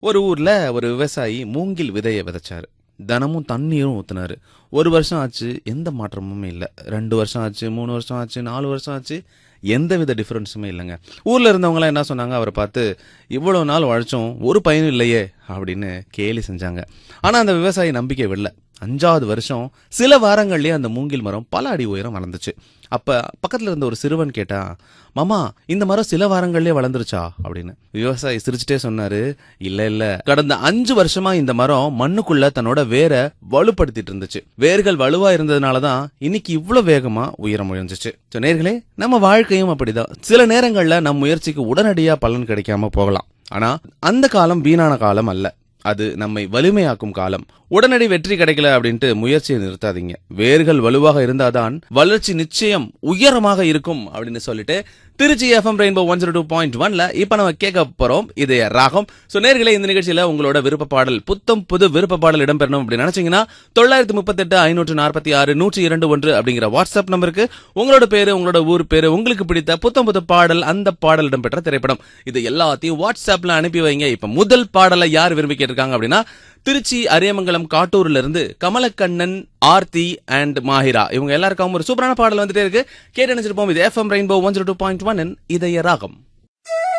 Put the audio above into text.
ஒரு ஊர்ல ஒரு விவசாயி மூங்கில் விதையை விதைச்சாரு தினமும் தண்ணீரும் ஊத்துனாரு ஒரு வருஷம் ஆச்சு எந்த மாற்றமுமே இல்லை ரெண்டு வருஷம் ஆச்சு மூணு வருஷம் ஆச்சு நாலு வருஷம் ஆச்சு எந்த வித டிஃபரன்ஸுமே இல்லைங்க ஊர்ல இருந்தவங்களாம் என்ன சொன்னாங்க அவரை பார்த்து இவ்வளவு நாள் உழைச்சோம் ஒரு பயனும் இல்லையே அப்படின்னு கேலி செஞ்சாங்க ஆனா அந்த விவசாயி நம்பிக்கை விடல அஞ்சாவது வருஷம் சில வாரங்கள்லயே அந்த மூங்கில் மரம் பல அடி உயரம் வளர்ந்துச்சு அப்ப பக்கத்துல இருந்த ஒரு சிறுவன் கேட்டா மாமா இந்த மரம் சில வாரங்கள்லயே வளர்ந்துருச்சா அப்படின்னு விவசாயி சிரிச்சுட்டே சொன்னாரு இல்ல இல்ல கடந்த அஞ்சு வருஷமா இந்த மரம் மண்ணுக்குள்ள தன்னோட வேரை வலுப்படுத்திட்டு இருந்துச்சு வேர்கள் வலுவா இருந்ததுனாலதான் இன்னைக்கு இவ்வளவு வேகமா உயரம் உயர்ந்துச்சு So, நேர்களே நம்ம வாழ்க்கையும் அப்படிதான் சில நேரங்கள்ல நம் முயற்சிக்கு உடனடியா பலன் கிடைக்காம போகலாம் ஆனா அந்த காலம் வீணான காலம் அல்ல அது நம்மை வலிமையாக்கும் காலம் உடனடி வெற்றி கிடைக்கல அப்படின்ட்டு முயற்சியை நிறுத்தாதீங்க வேர்கள் வலுவாக இருந்தாதான் வளர்ச்சி நிச்சயம் உயரமாக இருக்கும் அப்படின்னு சொல்லிட்டு Trichy FM rainbow one zero two point ஒன்ல இப்ப நம்ம கேட்க போறோம் இது ராகம் சோ நேர்களே இந்த நிகழ்ச்சியில உங்களோட விருப்ப பாடல் புத்தம் புது விருப்ப பாடல் இடம்பெறணும் அப்படின்னு நினைச்சீங்கன்னா தொள்ளாயிரத்தி முப்பத்தெட்டு ஐநூற்று நாற்பத்தி ஆறு நூற்றி இரண்டு ஒன்று அப்படிங்கிற வாட்ஸ்அப் நம்பருக்கு உங்களோட பேரு உங்களோட ஊர் பேரு உங்களுக்கு பிடித்த புத்தம் புது பாடல் அந்த பாடல் இடம்பெற்ற திரைப்படம் இது எல்லாத்தையும் வாட்ஸ்அப்ல அனுப்பி வைங்க இப்ப முதல் பாடலை யார் விரும்பி கேட்டிருக்காங்க அப்படின்னா திருச்சி அரியமங்கலம் காட்டூர்ல இருந்து கமலக்கண்ணன் ஆர்த்தி அண்ட் மாஹிரா இவங்க எல்லாருக்கும் ஒரு சூப்பரான பாடல் வந்துட்டே இருக்கு கேட்டு நினைச்சிருப்போம் இது FM rainbow one zero two point one இதய ராகம்